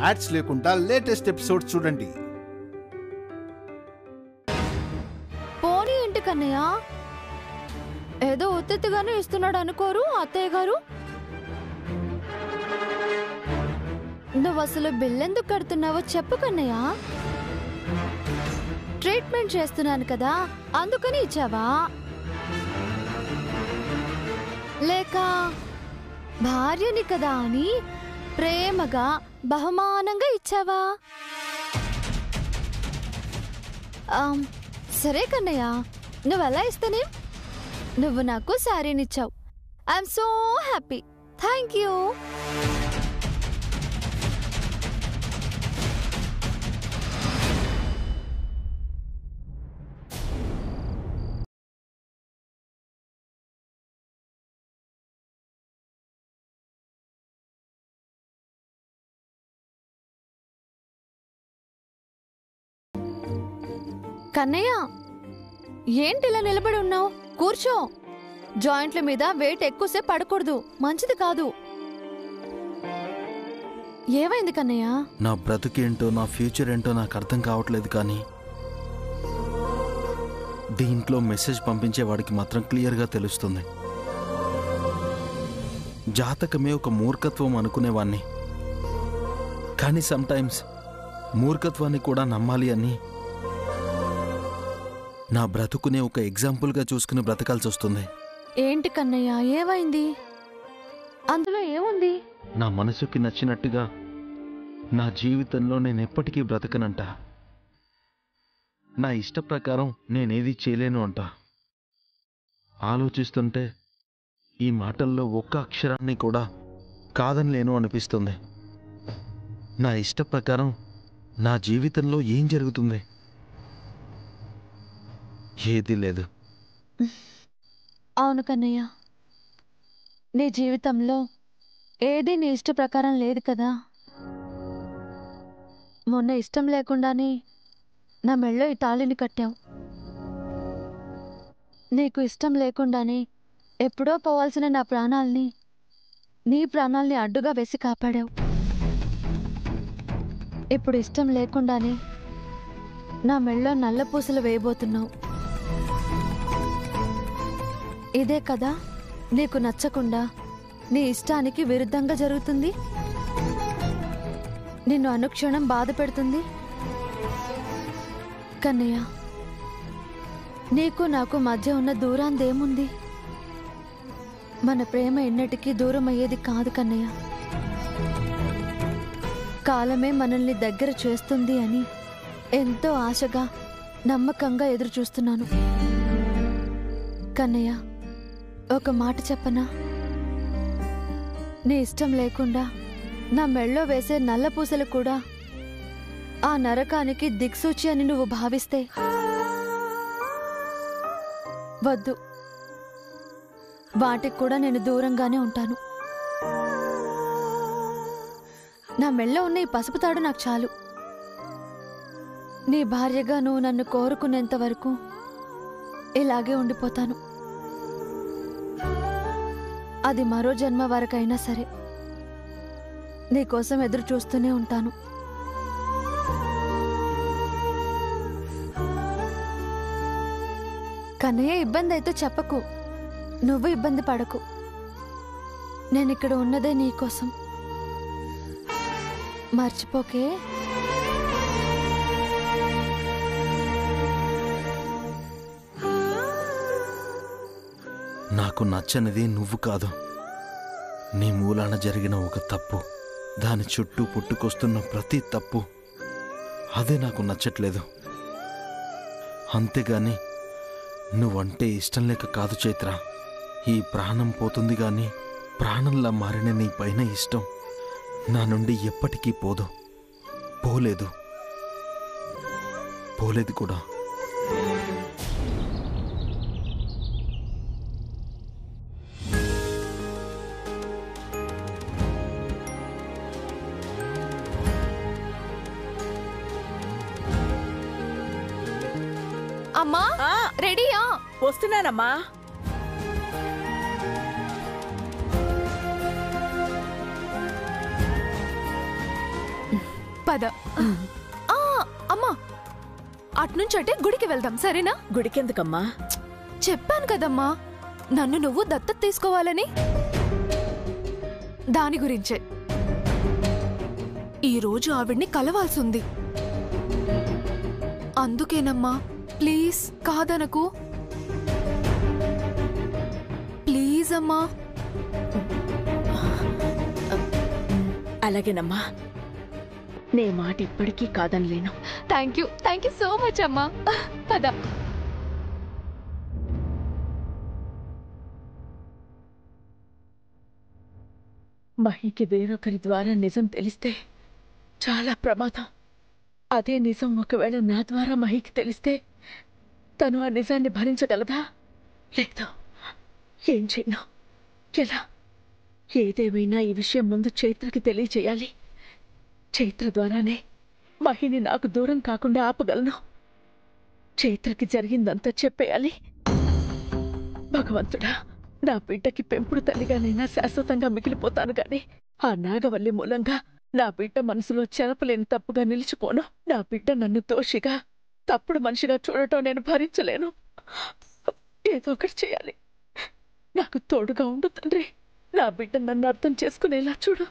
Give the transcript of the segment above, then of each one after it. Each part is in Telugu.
యాడ్స్ లేకుండా లేటెస్ట్ ఎపిసోడ్ చూడండి పోనీ ఇంటి కన్నయ్య ఏదో ఉత్తెత్తుగానే ఇస్తున్నాడు అనుకోరు అత్తయ్య గారు నువ్వు అసలు బిల్ ఎందుకు కడుతున్నావో చెప్పు కన్నయ్య ట్రీట్మెంట్ చేస్తున్నాను కదా అందుకని ఇచ్చావా లేక భార్యని కదా అని ప్రేమగా బహుమానంగా ఇచ్చావా ఆమ్, సరే కన్నయ్య నువ్వు ఎలా ఇస్తేనే నువ్వు నాకు శారీనిచ్చావు I'm so happy thank you Kannayya ఏంటి ఇలా నిలబడి ఉన్నావు కూర్చో జాయింట్ల మీద వెయిట్ ఎక్కువసేపు పడకూడదు మంచిది కాదు ఏమైంది కన్నయ్య నా బ్రతుకేంటో నా ఫ్యూచర్ ఏంటో నాకు అర్థం కావట్లేదు కానీ దీంట్లో మెసేజ్ పంపించే వాడికి మాత్రం క్లియర్గా తెలుస్తుంది జాతకమే ఒక మూర్ఖత్వం అనుకునేవాణ్ణి కానీ సమ్టైమ్స్ మూర్ఖత్వాన్ని కూడా నమ్మాలి అని నా బ్రతుకునే ఒక ఎగ్జాంపుల్గా చూసుకుని బ్రతకాల్సి వస్తుంది ఏంటి కన్నయ్య ఏమైంది అందులో ఏముంది నా మనసుకి నచ్చినట్టుగా నా జీవితంలో నేను ఎప్పటికీ బ్రతకనంట నా ఇష్ట ప్రకారం నేనేది చేయలేను అంట ఆలోచిస్తుంటే ఈ మాటల్లో ఒక్క అక్షరాన్ని కూడా కాదనిలేను అనిపిస్తుంది నా ఇష్ట ప్రకారం నా జీవితంలో ఏం జరుగుతుంది ఏది లేదు అవును కన్నయ్య నీ జీవితంలో ఏది నీ ఇష్ట ప్రకారం లేదు కదా మొన్న ఇష్టం లేకుండానే నా మెళ్ళో ఈ తాళిని కట్టావు నీకు ఇష్టం లేకుండానే ఎప్పుడో పోవాల్సిన నా ప్రాణాల్ని నీ ప్రాణాల్ని అడ్డుగా వేసి కాపాడావు ఇప్పుడు ఇష్టం లేకుండానే నా మెళ్ళో నల్ల పూసలు వేయబోతున్నావు ఇదే కదా నీకు నచ్చకుండా నీ ఇష్టానికి విరుద్ధంగా జరుగుతుంది నిన్ను అనుక్షణం బాధ పెడుతుంది కన్నయ్య నీకు నాకు మధ్య ఉన్న దూరాందేముంది మన ప్రేమ ఎన్నటికీ దూరం అయ్యేది కాదు కన్నయ్య కాలమే మనల్ని దగ్గర చేస్తుంది అని ఎంతో ఆశగా నమ్మకంగా ఎదురు చూస్తున్నాను కన్నయ్య ఒక మాట చెప్పనా నీ ఇష్టం లేకుండా నా మెళ్ళో వేసే నల్ల పూసలు కూడా ఆ నరకానికి దిక్సూచి అని నువ్వు భావిస్తే వద్దు వాటికి కూడా నేను దూరంగానే ఉంటాను నా మెళ్ళో ఉన్న ఈ పసుపు తాడు నాకు చాలు నీ భార్యగా నువ్వు నన్ను కోరుకునేంత వరకు ఇలాగే ఉండిపోతాను అది మరో జన్మ వరకైనా సరే నీకోసం ఎదురు చూస్తూనే ఉంటాను కన్నయ్య ఇబ్బంది అయితే చెప్పకు నువ్వు ఇబ్బంది పడకు నేను ఇక్కడ ఉన్నదే నీకోసం మర్చిపోకే నాకు నచ్చనిది నువ్వు కాదు నీ మూలాన జరిగిన ఒక తప్పు దాని చుట్టూ పుట్టుకొస్తున్న ప్రతి తప్పు అదే నాకు నచ్చట్లేదు అంతేగాని నువ్వంటే ఇష్టం లేక కాదు చైత్ర ఈ ప్రాణం పోతుంది గాని ప్రాణంలా మారిన నీ పైన ఇష్టం నా నుండి ఎప్పటికీ పోదు పోలేదు పోలేదు కూడా అమ్మా ఆ, రెడీయా వస్తున్నానమ్మా పద ఆ, అమ్మా అట్నుంచి అంటే గుడికి వెళ్దాం సరేనా గుడికెందుకమ్మా చెప్పాను కదమ్మా నన్ను నువ్వు దత్తత తీసుకోవాలని దాని గురించే ఈ రోజు ఆవిడ్ని కలవాల్సింది అందుకేనమ్మా ప్లీజ్ కాదనకు ప్లీజ్ అమ్మా అలాగేనమ్మా నే మాట ఇప్పటికీ కాదనలేను thank you thank you so much అమ్మా పద మహికి వేరొకరి ద్వారా నిజం తెలిస్తే చాలా ప్రమాదం అదే నిజం ఒకవేళ నా ద్వారా మహికి తెలిస్తే తను ఆ నిజాన్ని భరించగలదా లేదు ఏం చేయను ఎలా ఏదేమైనా ఈ విషయం ముందు చైత్రకి తెలియచేయాలి చైత్ర ద్వారానే మహిని నాకు దూరం కాకుండా ఆపగలను చైత్రకి జరిగిందంతా చెప్పేయాలి భగవంతుడా నా బిడ్డకి పెంపుడు తల్లిగానైనా శాశ్వతంగా మిగిలిపోతాను గాని ఆ నాగవల్లి మూలంగా నా బిడ్డ మనసులో చెరపలేని తప్పుగా నిలిచిపోను నా బిడ్డ నన్ను దోషిగా తప్పుడు మనిషిగా చూడటం నేను భరించలేను ఏదో ఒకటి చేయాలి నాకు తోడుగా ఉండు తండ్రి నా బిడ్డ నన్ను అర్థం చేసుకునేలా చూడు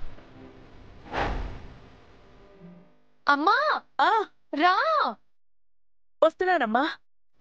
అమ్మా ఆ రా వస్తున్నానమ్మా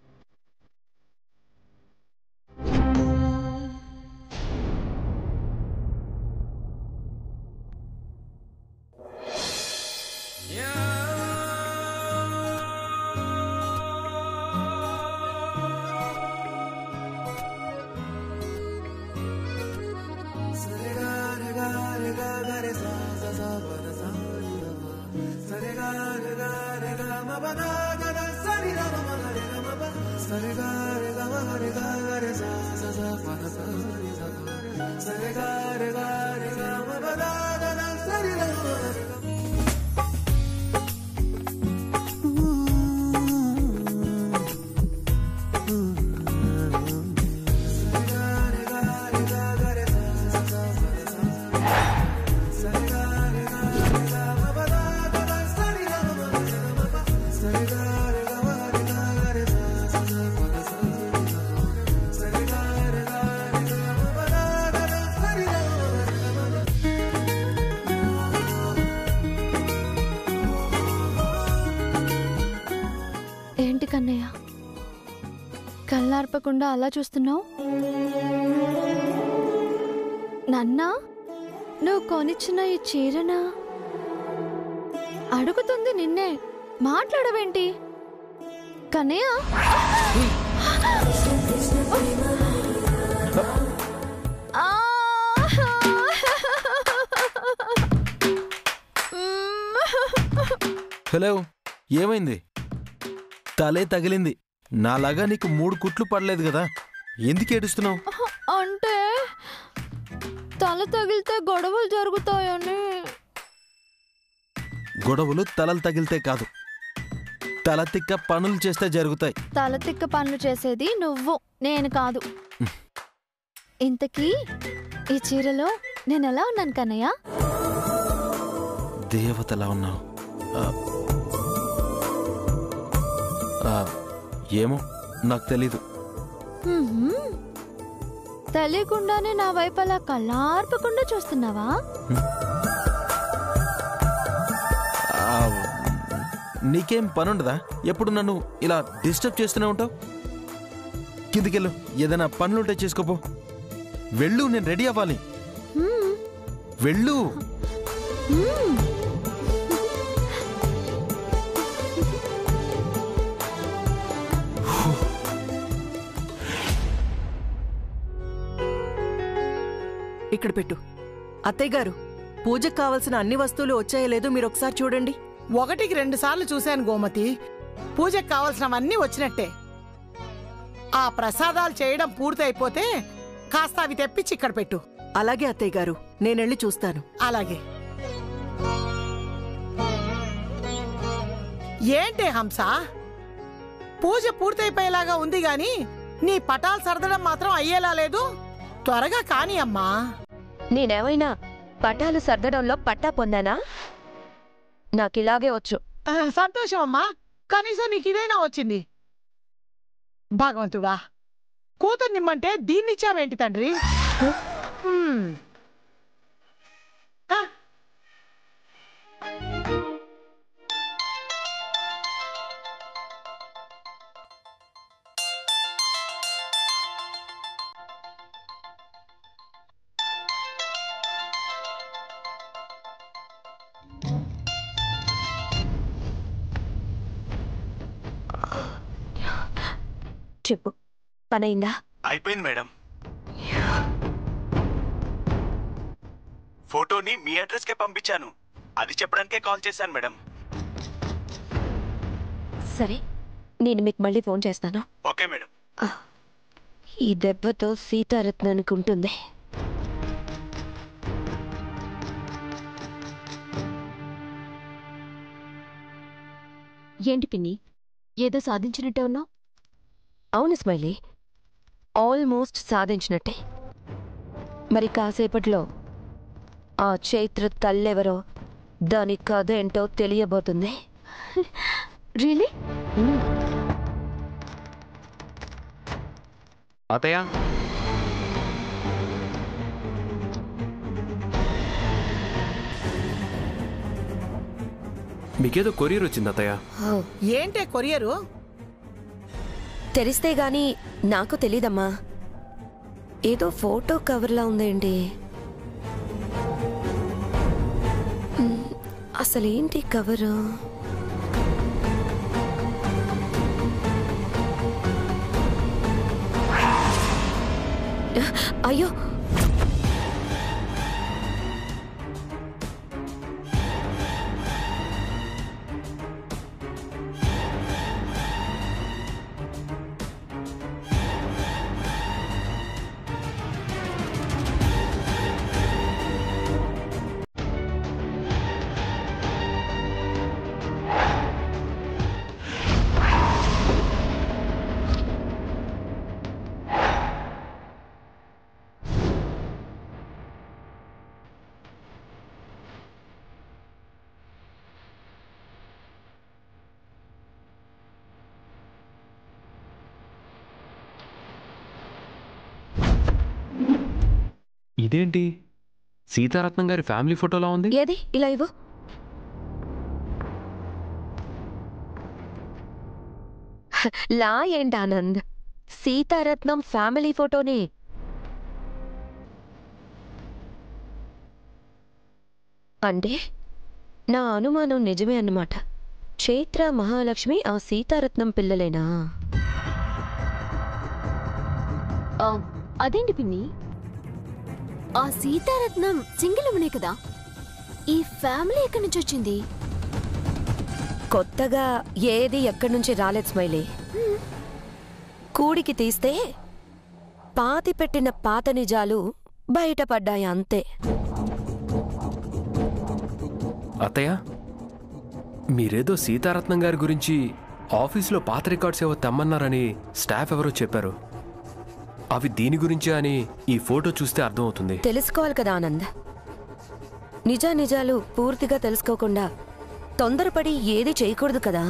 ఏంటి కన్నయ్య కళ్ళార్పకుండా అలా చూస్తున్నావు నన్నా నువ్వు కొనిచ్చిన ఈ చీరనా అడుగుతుంది నిన్నే మాట్లాడవేంటి కన్నయ్య ఆ! హలో ఏమైంది తలే తగిలింది నాలాగా నీకు మూడు కుట్లు పడలేదు కదా ఎందుకు ఏడుస్తున్నావు అంటే తల తగిలితే గొడవలు జరుగుతాయని గొడవలు తలలు తగిలితే కాదు తల తిక్క పనులు చేస్తే జరుగుతాయి తల తిక్క పనులు చేసేది నువ్వు నేను కాదు ఇంతకీ ఈ చీరలో నేను ఎలా ఉన్నాను కన్నయ్య దేవతలా ఉన్నావు ఆ, ఆ, ఏమో నాకు తెలీదు హ్మ్. తెలియకుండానే నా వైపు అలా కళ్ళార్పకుండా చూస్తున్నావా ఆ, నీకేం పనుండదా ఎప్పుడు నన్ను ఇలా డిస్టర్బ్ చేస్తూనే ఉంటావు కిందికెళ్ళు ఏదైనా పనులుంటే చేసుకోపో వెళ్ళు నేను రెడీ అవ్వాలి హ్మ్. వెళ్ళు హ్మ్. ఇక్కడ పెట్టు అత్తయ్య గారు పూజకు కావలసిన అన్ని వస్తువులు వచ్చాయో లేదో మీరు ఒకసారి చూడండి ఒకటికి రెండు సార్లు చూశాను గోమతి పూజకు కావలసినవన్నీ వచ్చినట్టే ఆ ప్రసాదాలు చేయడం పూర్తయిపోతే కాస్త అవి తెప్పించి ఇక్కడ పెట్టు అలాగే అత్తయ్య గారు నేనెళ్ళి చూస్తాను అలాగే ఏంటే హంస పూజ పూర్తయిపోయేలాగా ఉంది గాని నీ పటాలు సర్దడం మాత్రం అయ్యేలా లేదు త్వరగా కాని అమ్మా నేనేమైనా పటాలు సర్దడంలో పట్టా పొందానా నాకు ఇలాగే వచ్చు ఆ, సంతోషం అమ్మా కనీసం నీకు ఇదైనా వచ్చింది భగవంతుడా కూతుర్నిమ్మంటే దీన్నిచ్చావేంటి తండ్రి హ్మ్. ఆ, చెప్పు పనైందా అయిపోయింది మేడం ఫోటోని మీ అడ్రస్కే పంపించాను అది చెప్పడానికే కాల్ చేశాను మేడం సరే నేను మీకు మళ్ళీ ఫోన్ చేస్తాను ఓకే మేడం ఈ దెబ్బతో సీతారత్నానికి ఉంటుంది ఏంటి పిన్ని ఏదో సాధించినట్టే ఉన్నావు అవును స్మైలీ ఆల్మోస్ట్ సాధించినట్టే మరి కాసేపట్లో ఆ చైత్ర తల్లెవరో దాని కథ ఏంటో తెలియబోతుంది రియలీ అతయ్య మీకేదో కొరియర్ వచ్చింది అతయ్య ఏంటే కొరియరు తెరిస్తే గాని నాకు తెలీదమ్మా ఏదో ఫోటో కవర్లా ఉందేంటి మ్, అసలేంటి కవరు అయ్యో ఇదేంటి సీతారత్నం గారి ఫ్యామిలీ ఫోటోలా ఉంది ఏది ఇలా ఇవ్వు లా ఏంటి ఆనంద్ సీతారత్నం ఫ్యామిలీ ఫోటోని అంటే నా అనుమానం నిజమే అన్నమాట చైత్ర మహాలక్ష్మి ఆ సీతారత్నం పిల్లలేనా అదేంటి పిన్ని ఆ సీతారత్నం సింగిల్ అమ్మనే కదా ఈ ఫ్యామిలీ ఎక్కడి నుంచి వచ్చింది కొత్తగా ఏది ఎక్కడి నుంచి రాలేదు స్మైలీ కూడికి తీస్తే పాతి పెట్టిన పాత నిజాలు బయటపడ్డాయి అంతే అత్తయ్య మీరేదో సీతారత్నం గారి గురించి ఆఫీస్లో పాత రికార్డ్స్ ఏవో తెమ్మన్నారని స్టాఫ్ ఎవరో చెప్పారు అవి దీని గురించే అని ఈ ఫోటో చూస్తే అర్థమవుతుంది తెలుసుకోవాలి కదా ఆనంద్ నిజా నిజాలు పూర్తిగా తెలుసుకోకుండా తొందరపడి ఏది చేయకూడదు కదా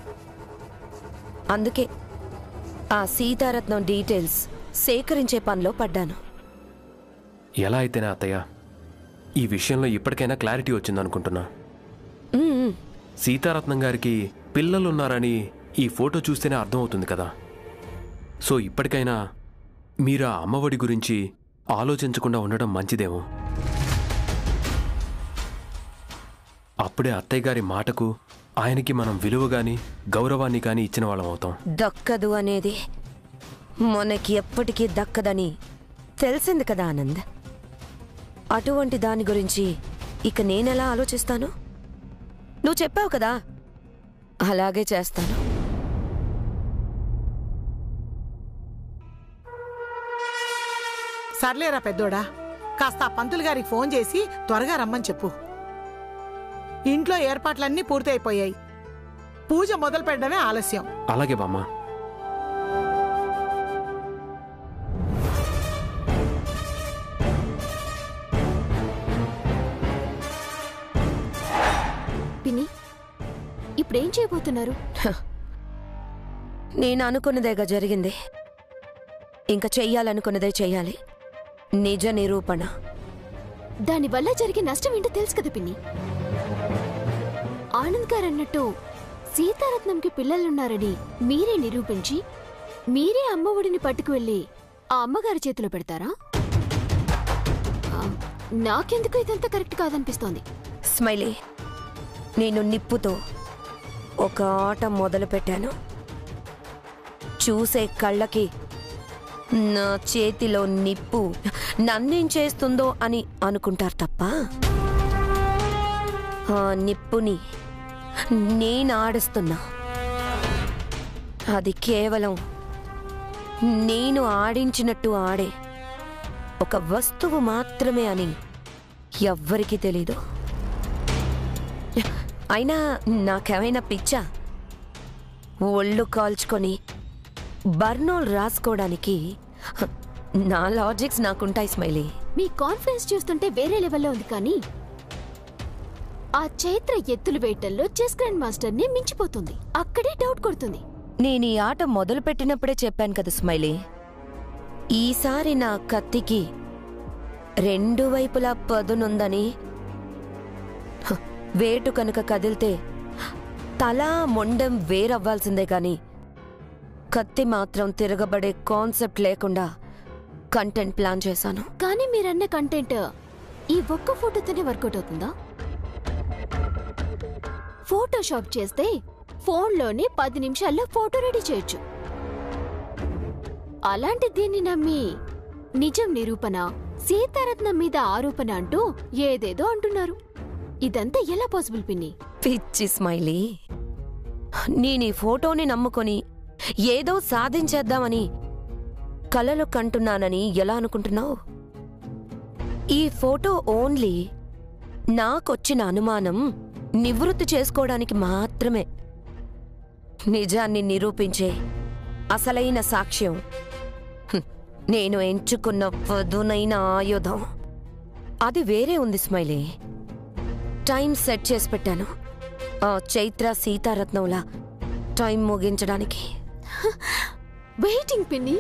అందుకే ఆ సీతారత్నం డీటెయిల్స్ సేకరించే పనిలో పడ్డాను ఎలా అయితేనే అత్తయ్య ఈ విషయంలో ఇప్పటికైనా క్లారిటీ వచ్చిందనుకుంటున్నా ఉమ్, ఉమ్. సీతారత్నం గారికి పిల్లలున్నారని ఈ ఫోటో చూస్తేనే అర్థమవుతుంది కదా సో ఇప్పటికైనా మీరు ఆ అమ్మఒడి గురించి ఆలోచించకుండా ఉండడం మంచిదేమో అప్పుడే అత్తయ్య గారి మాటకు ఆయనకి మనం విలువ గాని గౌరవాన్ని కానీ ఇచ్చిన వాళ్ళం అవుతాం దక్కదు అనేది మనకి ఎప్పటికీ దక్కదని తెలిసింది కదా ఆనంద్ అటువంటి దాని గురించి ఇక నేనెలా ఆలోచిస్తాను నువ్వు చెప్పావు కదా అలాగే చేస్తాను సర్లేరా పెద్దోడా కాస్త ఆ పంతులు గారికి ఫోన్ చేసి త్వరగా రమ్మని చెప్పు ఇంట్లో ఏర్పాట్లన్నీ పూర్తయిపోయాయి పూజ మొదలు పెట్టడమే ఆలస్యం అలాగే బామ్మ పిన్ని ఇప్పుడేం చేయబోతున్నారు నేను అనుకున్నదేగా జరిగింది ఇంకా చెయ్యాలనుకున్నదే చెయ్యాలి నిజ నిరూపణ దానివల్ల జరిగే నష్టం ఏంటో తెలుసు కదా పిన్ని ఆనంద్ గారు అన్నట్టు సీతారత్నంకి పిల్లలున్నారని మీరే నిరూపించి మీరే అమ్మఒడిని పట్టుకు వెళ్ళి ఆ అమ్మగారి చేతిలో పెడతారా ఆ, నాకెందుకు ఇదంతా కరెక్ట్ కాదనిపిస్తోంది స్మైలీ నేను నిప్పుతో ఒక ఆట మొదలుపెట్టాను చూసే కళ్ళకి నా చేతిలో నిప్పు నన్నేం చేస్తుందో అని అనుకుంటారు తప్ప ఆ నిప్పుని నేను ఆడిస్తున్నా అది కేవలం నేను ఆడించినట్టు ఆడే ఒక వస్తువు మాత్రమే అని ఎవ్వరికీ తెలీదు అయినా నాకేమైనా పిచ్చా ఒళ్ళు కాల్చుకొని బర్నోల్ రాసుకోవడానికి హ, నా లాజిక్స్ నాకుంటాయి స్మైలీ మీ కాన్ఫిడెన్స్ చూస్తుంటే వేరే లెవెల్లో ఉంది కానీ ఆ చైత్ర ఎత్తులు వేయటంలో చెస్ గ్రాండ్ మాస్టర్ ని మించిపోతుంది అక్కడే డౌట్ కొడుతుంది నేను ఈ ఆట మొదలు పెట్టినప్పుడే చెప్పాను కదా స్మైలీ ఈసారి నా కత్తికి రెండు వైపులా పదునుందని హ, వేటు కనుక కదిలితే తల మొండెం వేరవ్వాల్సిందే కాని కత్తి మాత్రం తిరగబడే కాన్సెప్ట్ లేకుండా కంటెంట్ ప్లాన్ చేశాను కానీ మీరన్న కంటెంట్ ఈ ఒక్క ఫోటోతోనే వర్కౌట్ అవుతుందా ఫోటోషాప్ చేస్తే ఫోన్లోనే పది నిమిషాల్లో ఫోటో రెడీ చేయొచ్చు అలాంటి దీన్ని నమ్మి నిజం నిరూపణ సీతారత్నం మీద ఆరోపణ అంటూ ఏదేదో అంటున్నారు ఇదంతా ఎలా పాసిబుల్ పిన్ని పిచ్చి స్మైలీ నేను ఈ ఫోటోని నమ్ముకొని ఏదో సాధించేద్దామని కలలు కంటున్నానని ఎలా అనుకుంటున్నావు ఈ ఫోటో ఓన్లీ నాకొచ్చిన అనుమానం నివృత్తి చేసుకోవడానికి మాత్రమే నిజాన్ని నిరూపించే అసలైన సాక్ష్యం హ్మ్, నేను ఎంచుకున్న పదునైన ఆయుధం అది వేరే ఉంది స్మైలీ టైం సెట్ చేసి పెట్టాను ఆ చైత్ర సీతారత్నంలా టైం ముగించడానికి వెయిటింగ్ పిన్ని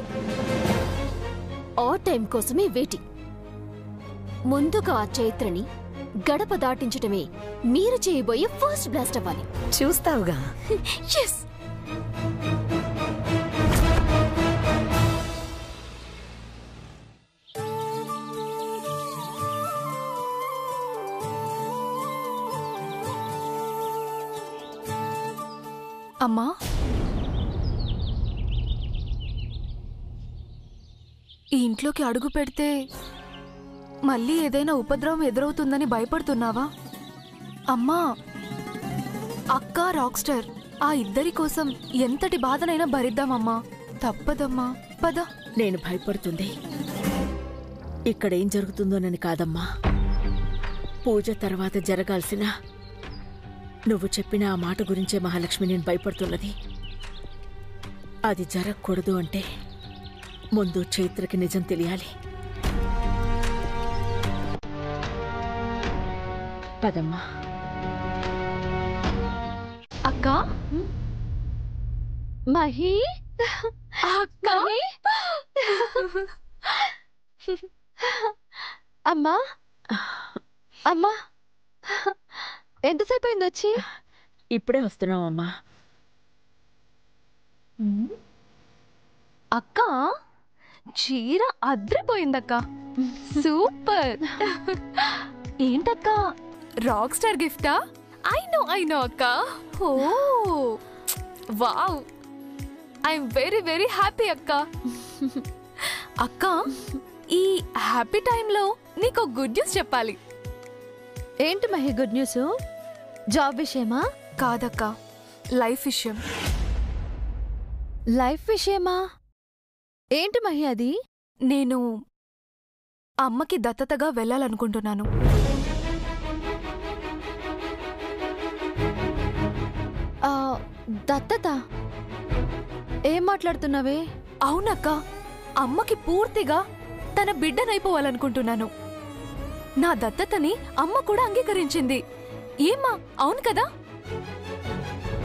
ఆ టైం కోసమే వెయిటింగ్ ముందుగా ఆ చైత్రని గడప దాటించటమే మీరు చేయబోయే ఫస్ట్ బ్లాస్ట్ అవ్వాలి చూస్తావుగా ఎస్ అమ్మా ఈ ఇంట్లోకి అడుగు పెడితే మళ్ళీ ఏదైనా ఉపద్రవం ఎదురవుతుందని భయపడుతున్నావా అమ్మా అక్క రాక్స్టర్ ఆ ఇద్దరి కోసం ఎంతటి బాధనైనా భరిద్దామమ్మా తప్పదమ్మా పద నేను భయపడుతుంది ఇక్కడేం జరుగుతుందోనని కాదమ్మా పూజ తర్వాత జరగాల్సిన నువ్వు చెప్పిన ఆ మాట గురించే మహాలక్ష్మి నేను భయపడుతున్నది అది జరగకూడదు అంటే ముందు చైత్రకి నిజం తెలియాలి పదమ్మా అక్క మహి అక్క అమ్మా అమ్మా ఎంతసేపు అయింది వచ్చి ఇప్పుడే వస్తున్నావమ్మా అక్క చీర అద్రిపోయిందక్క సూపర్ ఏంటక్క రాక్ స్టార్ గిఫ్టా ఐ నో ఐ నో అక్క oh wow I'm very very happy అక్క అక్క ఈ హ్యాపీ టైంలో నీకు గుడ్ న్యూస్ చెప్పాలి ఏంటి మహి గుడ్ న్యూస్ జాబ్ విషయమా కాదక్క లైఫ్ విషయం లైఫ్ విషయమా ఏంటి మహి అది నేను అమ్మకి దత్తతగా వెళ్ళాలనుకుంటున్నాను ఆ, దత్తత ఏం మాట్లాడుతున్నావే అవునక్క అమ్మకి పూర్తిగా తన బిడ్డనైపోవాలనుకుంటున్నాను నా దత్తతని అమ్మ కూడా అంగీకరించింది ఏమ్మా అవును కదా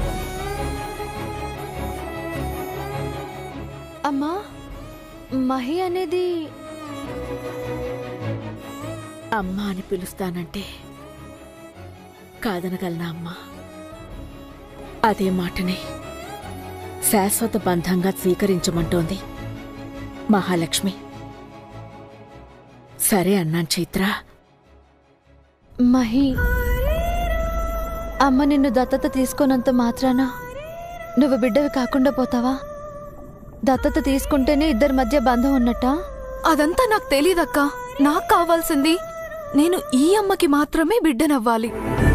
అమ్మా మహి అనేది అమ్మ అని పిలుస్తానంటే కాదనగలనా అమ్మా అదే మాటని శాశ్వత బంధంగా స్వీకరించమంటోంది మహాలక్ష్మి సరే అన్నాను చైత్ర మహి అమ్మ నిన్ను దత్తత తీసుకోనంత మాత్రాన నువ్వు బిడ్డవి కాకుండా పోతావా దత్తత తీసుకుంటేనే ఇద్దరి మధ్య బంధం ఉన్నట్టా అదంతా నాకు తెలియదక్క నాకు కావాల్సింది నేను ఈ అమ్మకి మాత్రమే బిడ్డనవ్వాలి